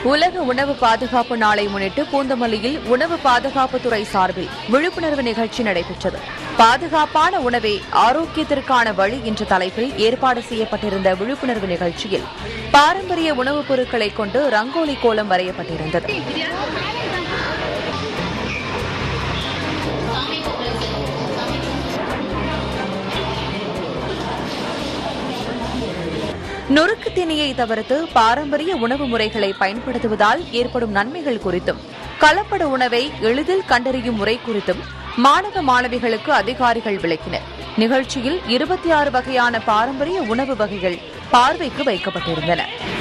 உலக உணவு பாதுகாப்பு நாளை முன்னிட்டு பூந்தமல்லியில் உணவு பாதுகாப்புத்துறை சார்பில் விழிப்புணர்வு நிகழ்ச்சி நடைபெற்றது பாதுகாப்பான உணவே ஆரோக்கியத்திற்கான வழி என்ற தலைப்பில் ஏற்பாடு செய்யப்பட்டிருந்த விழிப்புணர்வு நிகழ்ச்சியில் பாரம்பரிய உணவுப் பொருட்களை கொண்டு ரங்கோலி கோலம் வரையப்பட்டிருந்தது நொறுக்கு தீனியை தவிர்த்து பாரம்பரிய உணவு முறைகளை பயன்படுத்துவதால் ஏற்படும் நன்மைகள் குறித்தும் கலப்பட உணவை எளிதில் கண்டறியும் முறை குறித்தும் மாணவ மாணவிகளுக்கு அதிகாரிகள் விளக்கினர் நிகழ்ச்சியில் இருபத்தி ஆறு வகையான பாரம்பரிய உணவு வகைகள் பார்வைக்கு வைக்கப்பட்டிருந்தன